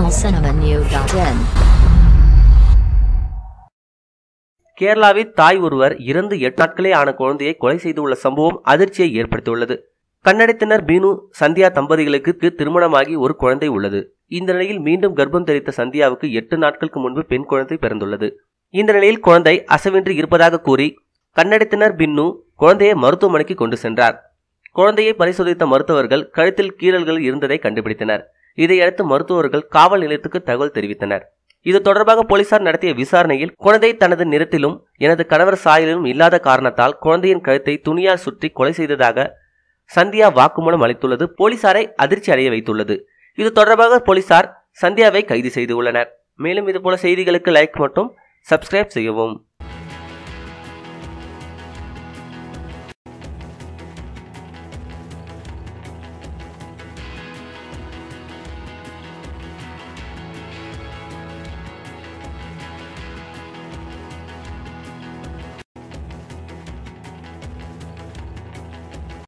tamilcinemanew.in கேரளாவில் தாய் ஒருவர் இறந்து எட்டு நாட்களே ஆன குழந்தையை கொலை செய்துள்ள சம்பவம் அதிர்ச்சியை ஏற்படுத்தியுள்ளது கன்னடத்தினர் பீனு சந்தியா தம்பதிகளுக்கு திருமணமாகி ஒரு குழந்தை உள்ளது இந்த நிலையில் மீண்டும் கர்ப்பம் தெரித்த சந்தியாவுக்கு எட்டு நாட்களுக்கு முன்பு பெண் குழந்தை பிறந்துள்ளது இந்த நிலையில் குழந்தை அசவின்றி இருப்பதாக கூறி கன்னடத்தினர் பின்னு குழந்தையை மருத்துவமனைக்கு கொண்டு சென்றார் குழந்தையை பரிசோதித்த மருத்துவர்கள் கழுத்தில் கீறல்கள் இருந்ததை கண்டுபிடித்தனர் இதையடுத்து மருத்துவர்கள் காவல் நிலையத்துக்கு தகவல் தெரிவித்தனர் இது தொடர்பாக போலீசார் நடத்திய விசாரணையில் குழந்தை தனது நிறத்திலும் எனது கணவர் சாயலிலும் இல்லாத காரணத்தால் குழந்தையின் கழுத்தை துணியால் சுற்றி கொலை செய்ததாக சந்தியா வாக்குமூலம் அளித்துள்ளது போலீசாரை அதிர்ச்சி அடைய வைத்துள்ளது இது தொடர்பாக போலீசார் சந்தியாவை கைது செய்து உள்ளனர் மேலும் இதுபோல செய்திகளுக்கு லைக் மற்றும் சப்ஸ்கிரைப் செய்யவும்